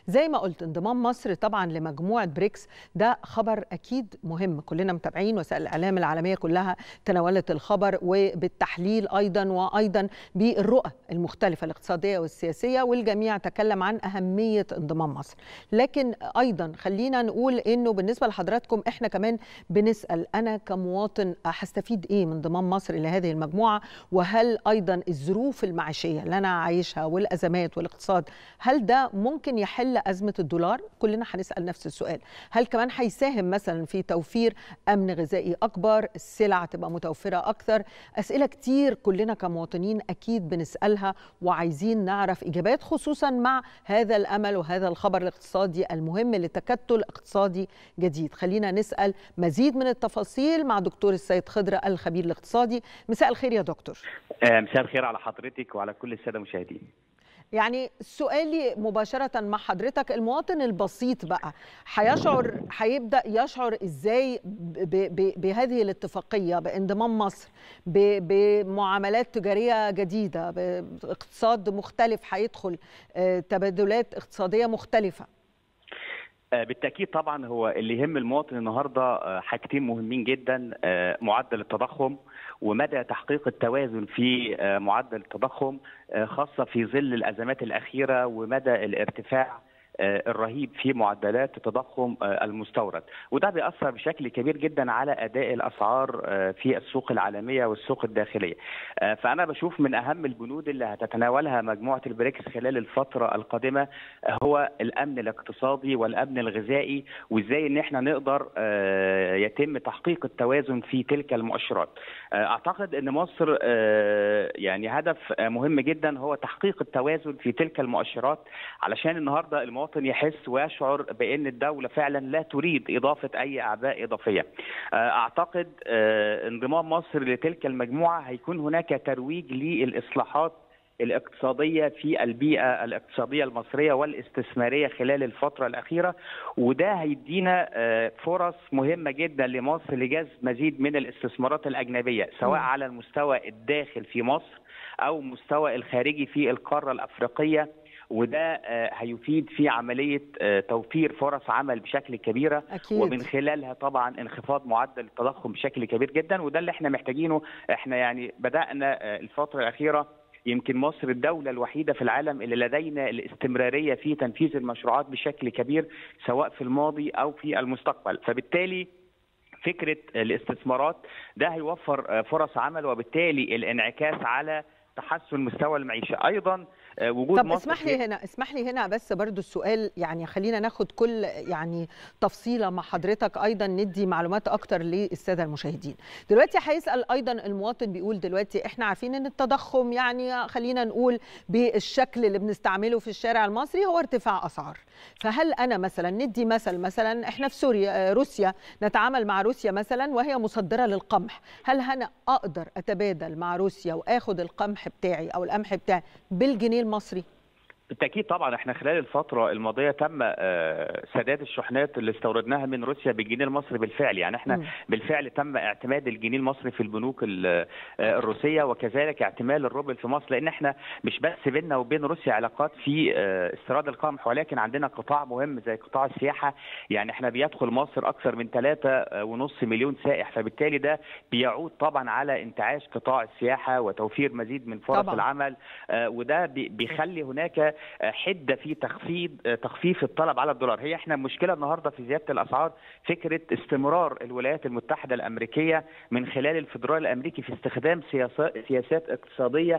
زي ما قلت انضمام مصر طبعا لمجموعه بريكس ده خبر اكيد مهم كلنا متابعين وسائل الاعلام العالميه كلها تناولت الخبر وبالتحليل ايضا وايضا بالرؤى المختلفه الاقتصاديه والسياسيه والجميع تكلم عن اهميه انضمام مصر لكن ايضا خلينا نقول انه بالنسبه لحضراتكم احنا كمان بنسال انا كمواطن هستفيد ايه من انضمام مصر الى هذه المجموعه وهل ايضا الظروف المعيشيه اللي انا عايشها والازمات والاقتصاد هل ده ممكن يحل ازمه الدولار كلنا هنسال نفس السؤال هل كمان هيساهم مثلا في توفير امن غذائي اكبر السلع تبقى متوفره اكثر اسئله كتير كلنا كمواطنين اكيد بنسالها وعايزين نعرف اجابات خصوصا مع هذا الامل وهذا الخبر الاقتصادي المهم لتكتل اقتصادي جديد خلينا نسال مزيد من التفاصيل مع دكتور السيد خضر الخبير الاقتصادي مساء الخير يا دكتور مساء الخير على حضرتك وعلى كل الساده المشاهدين يعني سؤالي مباشرة مع حضرتك المواطن البسيط بقى هيشعر هيبدأ يشعر ازاي بهذه الاتفاقية بانضمام مصر بمعاملات تجارية جديدة باقتصاد مختلف هيدخل تبادلات اقتصادية مختلفة بالتاكيد طبعا هو اللي يهم المواطن النهارده حاجتين مهمين جدا معدل التضخم ومدى تحقيق التوازن في معدل التضخم خاصه في ظل الازمات الاخيره ومدى الارتفاع الرهيب في معدلات التضخم المستورد وده بيأثر بشكل كبير جدا على أداء الأسعار في السوق العالمية والسوق الداخلية فأنا بشوف من أهم البنود اللي هتتناولها مجموعة البريكس خلال الفترة القادمة هو الأمن الاقتصادي والأمن الغذائي وإزاي إن احنا نقدر يتم تحقيق التوازن في تلك المؤشرات أعتقد أن مصر يعني هدف مهم جدا هو تحقيق التوازن في تلك المؤشرات علشان النهارده المواطن يحس ويشعر بان الدوله فعلا لا تريد اضافه اي اعباء اضافيه. اعتقد انضمام مصر لتلك المجموعه هيكون هناك ترويج للاصلاحات الاقتصاديه في البيئه الاقتصاديه المصريه والاستثماريه خلال الفتره الاخيره وده هيدينا فرص مهمه جدا لمصر لجذب مزيد من الاستثمارات الاجنبيه سواء على المستوى الداخل في مصر او مستوى الخارجي في القاره الافريقيه وده هيفيد في عمليه توفير فرص عمل بشكل كبيره أكيد. ومن خلالها طبعا انخفاض معدل التضخم بشكل كبير جدا وده اللي احنا محتاجينه احنا يعني بدانا الفتره الاخيره يمكن مصر الدولة الوحيدة في العالم اللي لدينا الاستمرارية في تنفيذ المشروعات بشكل كبير سواء في الماضي أو في المستقبل فبالتالي فكرة الاستثمارات ده هيوفر فرص عمل وبالتالي الانعكاس على تحسن مستوى المعيشة أيضا وجود طب اسمح لي هنا اسمح لي هنا بس برضو السؤال يعني خلينا ناخد كل يعني تفصيله مع حضرتك ايضا ندي معلومات اكتر للساده المشاهدين دلوقتي هيسال ايضا المواطن بيقول دلوقتي احنا عارفين ان التضخم يعني خلينا نقول بالشكل اللي بنستعمله في الشارع المصري هو ارتفاع اسعار فهل انا مثلا ندي مثل مثلا احنا في سوريا روسيا نتعامل مع روسيا مثلا وهي مصدره للقمح هل انا اقدر اتبادل مع روسيا واخد القمح بتاعي او القمح بتاعي بالجنيه المصري بالتاكيد طبعا احنا خلال الفتره الماضيه تم سداد الشحنات اللي استوردناها من روسيا بالجنيه المصري بالفعل يعني احنا م. بالفعل تم اعتماد الجنيه المصري في البنوك الروسيه وكذلك اعتماد الروبل في مصر لان احنا مش بس بيننا وبين روسيا علاقات في استيراد القمح ولكن عندنا قطاع مهم زي قطاع السياحه يعني احنا بيدخل مصر اكثر من 3.5 مليون سائح فبالتالي ده بيعود طبعا على انتعاش قطاع السياحه وتوفير مزيد من فرص طبعا. العمل وده بيخلي هناك حده في تخفيض تخفيف الطلب على الدولار هي احنا المشكله النهارده في زياده الاسعار فكره استمرار الولايات المتحده الامريكيه من خلال الفدرال الامريكي في استخدام سياسات سياسات اقتصاديه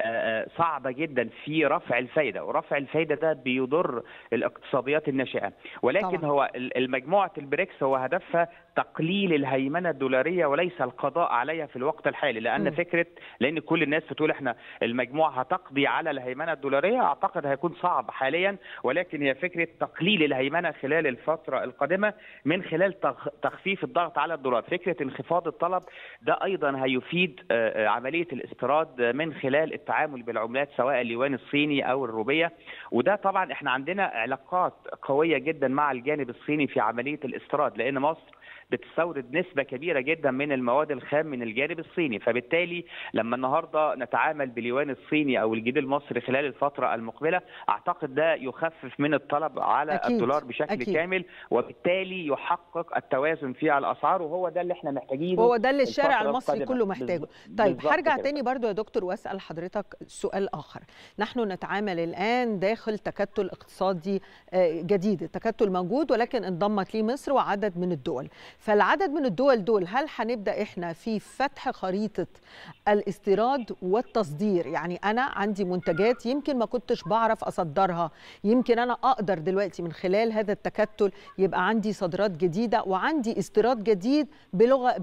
صعبه جدا في رفع الفايده ورفع الفايده ده بيضر الاقتصاديات الناشئه ولكن طبعا. هو المجموعه البريكس هو هدفها تقليل الهيمنه الدولاريه وليس القضاء عليها في الوقت الحالي لان م. فكره لان كل الناس بتقول احنا المجموعه هتقضي على الهيمنه الدولاريه اعتقد هيكون صعب حاليا ولكن هي فكره تقليل الهيمنه خلال الفتره القادمه من خلال تخفيف الضغط على الدولار فكره انخفاض الطلب ده ايضا هيفيد عمليه الاستيراد من خلال التعامل بالعملات سواء اليوان الصيني او الروبيه وده طبعا احنا عندنا علاقات قويه جدا مع الجانب الصيني في عمليه الاستيراد لان مصر بتستورد نسبه كبيره جدا من المواد الخام من الجانب الصيني فبالتالي لما النهارده نتعامل باليوان الصيني او الجنيه المصري خلال الفتره المقبله المقبله اعتقد ده يخفف من الطلب على أكيد. الدولار بشكل أكيد. كامل وبالتالي يحقق التوازن في الاسعار وهو ده اللي احنا محتاجينه وهو ده اللي الشارع الفترة المصري القادمة. كله محتاجه بالظ- طيب بالظبط هرجع كده. تاني برضو يا دكتور واسال حضرتك سؤال اخر نحن نتعامل الان داخل تكتل اقتصادي آه، جديد التكتل موجود ولكن انضمت ليه مصر وعدد من الدول فالعدد من الدول دول هل هنبدا احنا في فتح خريطه الاستيراد والتصدير يعني انا عندي منتجات يمكن ما كنتش بعرف اصدرها يمكن انا اقدر دلوقتي من خلال هذا التكتل يبقى عندي صادرات جديده وعندي استيراد جديد بلغه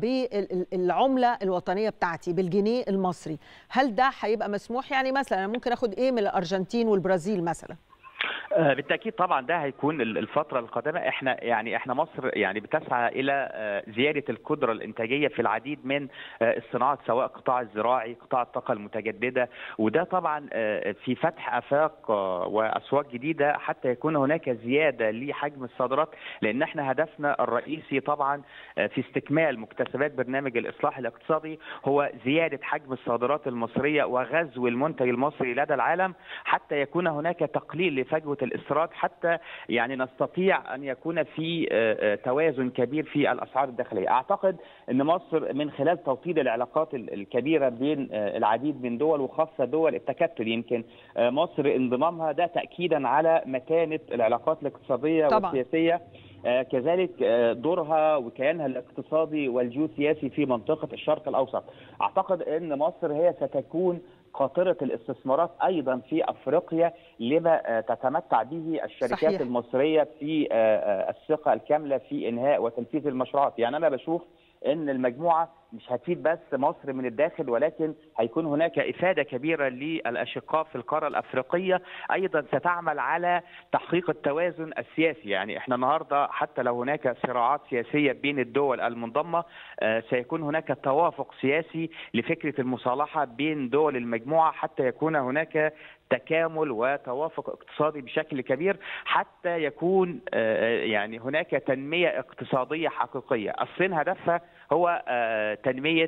بالعمله الوطنيه بتاعتي بالجنيه المصري هل ده هيبقى مسموح يعني مثلا انا ممكن اخد ايه من الارجنتين والبرازيل مثلا آه، بالتاكيد طبعا ده هيكون ال- الفتره القادمه احنا يعني احنا مصر يعني بتسعى الى آه، زياده القدره الانتاجيه في العديد من آه، الصناعات سواء القطاع الزراعي قطاع الطاقه المتجدده وده طبعا آه، في فتح افاق آه، واسواق جديده حتى يكون هناك زياده لحجم الصادرات لان احنا هدفنا الرئيسي طبعا آه، في استكمال مكتسبات برنامج الاصلاح الاقتصادي هو زياده حجم الصادرات المصريه وغزو المنتج المصري لدى العالم حتى يكون هناك تقليل لفجوه الاستيراد حتى يعني نستطيع ان يكون في آه، آه، توازن كبير في الاسعار الداخليه اعتقد ان مصر من خلال توطيد العلاقات ال- الكبيره بين آه، العديد من دول وخاصه دول التكتل يمكن آه، مصر انضمامها ده تاكيدا على متانه العلاقات الاقتصاديه طبعاً. والسياسيه آه، كذلك آه، دورها وكيانها الاقتصادي والجيوسياسي في منطقه الشرق الاوسط اعتقد ان مصر هي ستكون قاطرة الاستثمارات أيضا في أفريقيا لما آه، تتمتع به الشركات صحيح. صحيح. المصرية في آه، آه، الثقة الكاملة في إنهاء وتنفيذ المشروعات يعني أنا بشوف ان المجموعه مش هتفيد بس مصر من الداخل ولكن هيكون هناك افاده كبيره للاشقاء في القاره الافريقيه ايضا ستعمل على تحقيق التوازن السياسي يعني احنا النهارده حتى لو هناك صراعات سياسيه بين الدول المنضمه آه، سيكون هناك توافق سياسي لفكره المصالحه بين دول المجموعه حتى يكون هناك تكامل وتوافق اقتصادي بشكل كبير حتى يكون آه، يعني هناك تنميه اقتصاديه حقيقيه، الصين هدفها هو آه، تنميه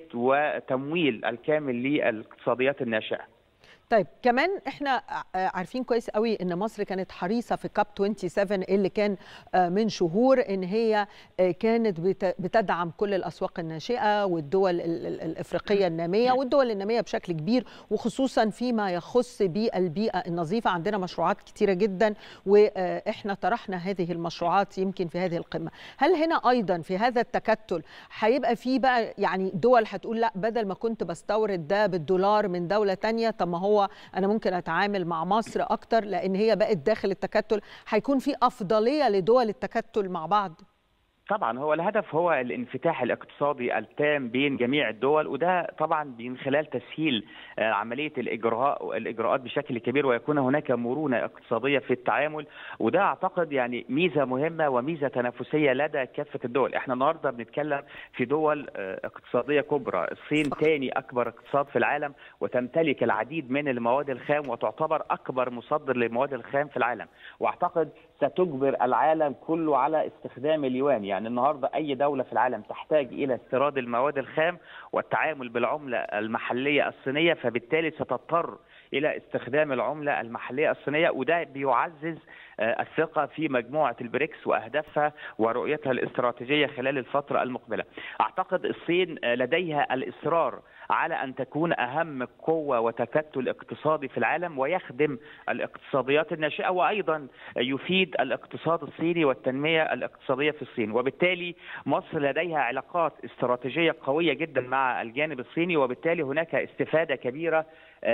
وتمويل الكامل للاقتصاديات الناشئه. طيب كمان احنا عارفين كويس قوي ان مصر كانت حريصه في كاب 27 اللي كان من شهور ان هي كانت بتدعم كل الاسواق الناشئه والدول الافريقيه الناميه والدول الناميه بشكل كبير وخصوصا فيما يخص بالبيئه النظيفه عندنا مشروعات كتيره جدا واحنا طرحنا هذه المشروعات يمكن في هذه القمه هل هنا ايضا في هذا التكتل هيبقى في بقى يعني دول هتقول لا بدل ما كنت بستورد ده بالدولار من دوله تانية طب ما هو انا ممكن اتعامل مع مصر اكتر لان هي بقت داخل التكتل هيكون في افضليه لدول التكتل مع بعض طبعا هو الهدف هو الانفتاح الاقتصادي التام بين جميع الدول وده طبعا من خلال تسهيل عمليه الاجراء الاجراءات بشكل كبير ويكون هناك مرونه اقتصاديه في التعامل وده اعتقد يعني ميزه مهمه وميزه تنافسيه لدى كافه الدول احنا النهارده بنتكلم في دول اقتصاديه كبرى الصين ثاني اكبر اقتصاد في العالم وتمتلك العديد من المواد الخام وتعتبر اكبر مصدر للمواد الخام في العالم واعتقد ستجبر العالم كله على استخدام اليوان يعني النهارده اي دوله في العالم تحتاج الى استيراد المواد الخام والتعامل بالعمله المحليه الصينيه فبالتالي ستضطر الى استخدام العمله المحليه الصينيه وده بيعزز الثقه في مجموعه البريكس واهدافها ورؤيتها الاستراتيجيه خلال الفتره المقبله. اعتقد الصين لديها الاصرار على ان تكون اهم قوه وتكتل اقتصادي في العالم ويخدم الاقتصاديات الناشئه وايضا يفيد الاقتصاد الصيني والتنميه الاقتصاديه في الصين، وبالتالي مصر لديها علاقات استراتيجيه قويه جدا مع الجانب الصيني وبالتالي هناك استفاده كبيره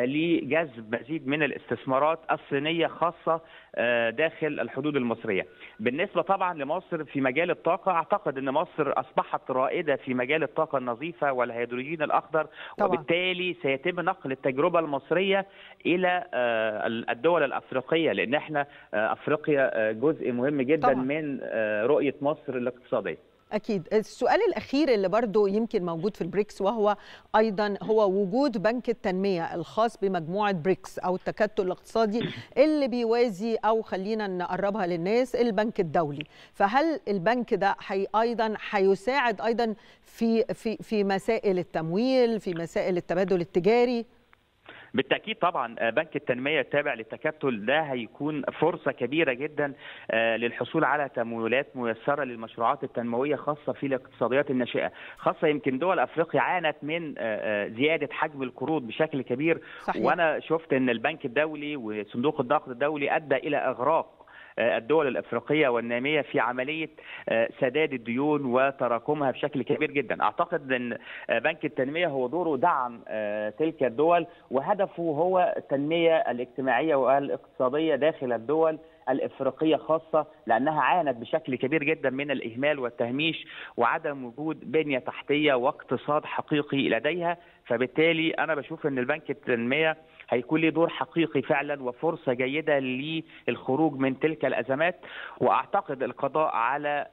لجذب مزيد من الاستثمارات الصينيه خاصه داخل الحدود المصريه. بالنسبه طبعا لمصر في مجال الطاقه اعتقد ان مصر اصبحت رائده في مجال الطاقه النظيفه والهيدروجين الاخضر طبعا. وبالتالي سيتم نقل التجربه المصريه الى الدول الافريقيه لان احنا افريقيا جزء مهم جدا طبعا. من رؤيه مصر الاقتصاديه. أكيد السؤال الأخير اللي برضو يمكن موجود في البريكس وهو أيضا هو وجود بنك التنمية الخاص بمجموعة بريكس أو التكتل الاقتصادي اللي بيوازي أو خلينا نقربها للناس البنك الدولي فهل البنك ده حي أيضا هيساعد أيضا في, في, في مسائل التمويل في مسائل التبادل التجاري؟ بالتاكيد طبعا بنك التنميه التابع للتكتل ده هيكون فرصه كبيره جدا للحصول على تمويلات ميسره للمشروعات التنمويه خاصه في الاقتصاديات الناشئه خاصه يمكن دول افريقيا عانت من زياده حجم القروض بشكل كبير صحيح. وانا شفت ان البنك الدولي وصندوق النقد الدولي ادى الى اغراق الدول الافريقيه والناميه في عمليه سداد الديون وتراكمها بشكل كبير جدا اعتقد ان بنك التنميه هو دوره دعم تلك الدول وهدفه هو التنميه الاجتماعيه والاقتصاديه داخل الدول الافريقيه خاصه لانها عانت بشكل كبير جدا من الاهمال والتهميش وعدم وجود بنيه تحتيه واقتصاد حقيقي لديها فبالتالي انا بشوف ان البنك التنميه هيكون له دور حقيقي فعلا وفرصه جيده للخروج من تلك الازمات واعتقد القضاء على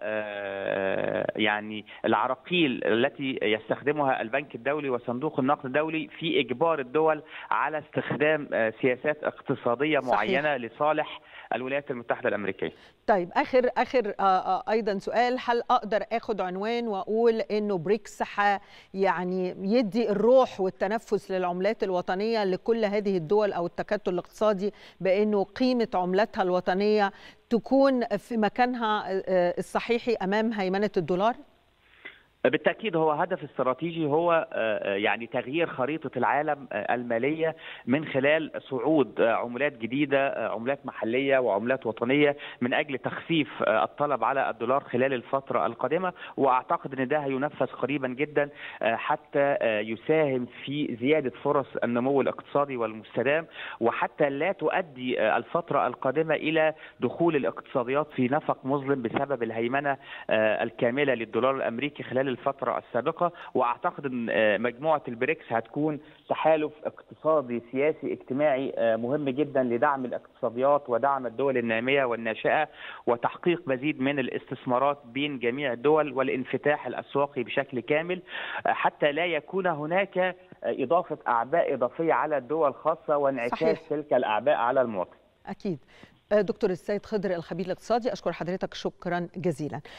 يعني العراقيل التي يستخدمها البنك الدولي وصندوق النقد الدولي في اجبار الدول على استخدام سياسات اقتصاديه معينه صحيح. لصالح الولايات المتحده الامريكيه. طيب اخر اخر ايضا سؤال هل اقدر اخد عنوان واقول انه بريكس يعني يدي الروح والتنفس للعملات الوطنيه لكل هذه الدول او التكتل الاقتصادي بانه قيمه عملتها الوطنيه تكون في مكانها الصحيحي امام هيمنه الدولار؟ بالتاكيد هو هدف استراتيجي هو يعني تغيير خريطه العالم الماليه من خلال صعود عملات جديده عملات محليه وعملات وطنيه من اجل تخفيف الطلب على الدولار خلال الفتره القادمه واعتقد ان ده هينفذ قريبا جدا حتى يساهم في زياده فرص النمو الاقتصادي والمستدام وحتى لا تؤدي الفتره القادمه الى دخول الاقتصاديات في نفق مظلم بسبب الهيمنه الكامله للدولار الامريكي خلال الفترة السابقة وأعتقد أن مجموعة البريكس هتكون تحالف اقتصادي سياسي اجتماعي مهم جدا لدعم الاقتصاديات ودعم الدول النامية والناشئة وتحقيق مزيد من الاستثمارات بين جميع الدول والانفتاح الأسواقي بشكل كامل حتى لا يكون هناك إضافة أعباء إضافية على الدول خاصة وانعكاس تلك الأعباء على المواطن أكيد دكتور السيد خضر الخبير الاقتصادي أشكر حضرتك شكرا جزيلا